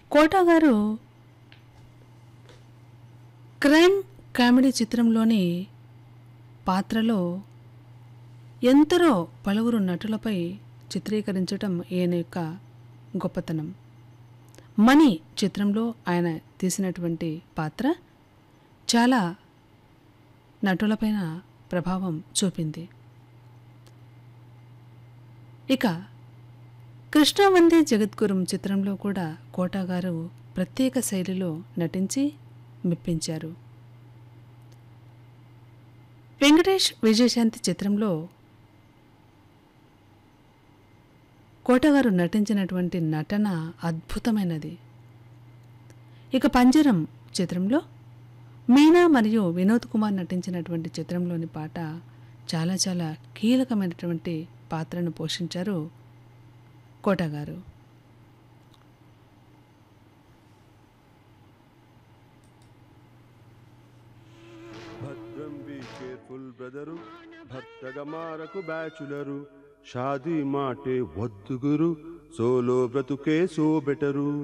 quota గారు crime comedy చిత్రంలోని పాత్రలో ఎందరో పలువురు నటులపై చిత్రీకరించటం ఈయన యొక్క గొప్పతనం మణి చిత్రంలో ఆయన తీసినటువంటి పాత్ర చాలా నటులపైన ప్రభావం చూపింది ఇక కృష్ణవందే జగద్గురుం చిత్రంలో కూడా కోటా గారు ప్రత్యేక శైలిలో నటించి మెప్పించారు వెంకటేష్ విజయశాంతి చిత్రంలో కోటగారు నటించినటువంటి నటన అద్భుతమైనది ఇక పంజరం చిత్రంలో మీనా మరియు వినోద్ కుమార్ నటించినటువంటి చిత్రంలోని పాట చాలా చాలా కీలకమైనటువంటి పాత్రను పోషించారు కోటగారు భద్రం బి కేర్ఫుల్ బ్రదరు భర్తగా మారకు బ్యాచులరు షాదీ మాటే వద్దు గురు సోలో బ్రతుకే సో బెటరు